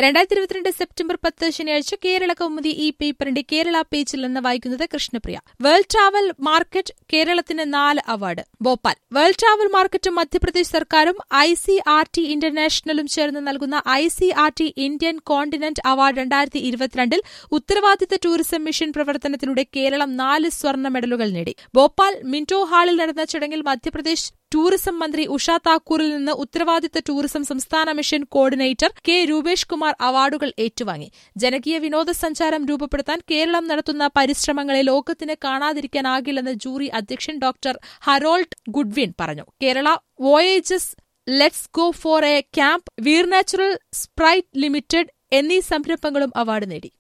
രണ്ടായിരത്തി ഇരുപത്തിരണ്ട് സെപ്റ്റംബർ പത്ത് ശനിയാഴ്ച കേരള കൗമുദി ഈ പേപ്പറിന്റെ കേരള പേജിൽ നിന്ന് വായിക്കുന്നത് കൃഷ്ണപ്രിയ വേൾഡ് ട്രാവൽ മാർക്കറ്റ് കേരളത്തിന് നാല് അവാർഡ് ഭോപ്പാൽ വേൾഡ് ട്രാവൽ മാർക്കറ്റും മധ്യപ്രദേശ് സർക്കാരും ഐ സി ആർ ടി ഇന്റർനാഷണലും ചേർന്ന് നൽകുന്ന I C R T Indian continent award രണ്ടായിരത്തി ഇരുപത്തിരണ്ടിൽ ഉത്തരവാദിത്ത ടൂറിസം മിഷൻ പ്രവർത്തനത്തിലൂടെ കേരളം നാല് സ്വർണ്ണ മെഡലുകൾ നേടി ഭോപ്പാൽ മിന്റോ ഹാളിൽ നടന്ന ചടങ്ങിൽ മധ്യപ്രദേശ് ടൂറിസം മന്ത്രി ഉഷ താക്കൂറിൽ നിന്ന് ഉത്തരവാദിത്ത ടൂറിസം സംസ്ഥാന mission coordinator K Rupesh Kumar അവാർഡുകൾ ഏറ്റുവാങ്ങി ജനകീയ വിനോദസഞ്ചാരം രൂപപ്പെടുത്താൻ കേരളം നടത്തുന്ന പരിശ്രമങ്ങളെ ലോകത്തിന് കാണാതിരിക്കാനാകില്ലെന്ന് ജൂറി അധ്യക്ഷൻ ഡോക്ടർ ഹറോൾഡ് ഗുഡ്വിൻ പറഞ്ഞു Kerala voyages let's go for a camp വീർ നാച്ചുറൽ സ്പ്രൈറ്റ് ലിമിറ്റഡ് എന്നീ സംരംഭങ്ങളും അവാർഡ് നേടി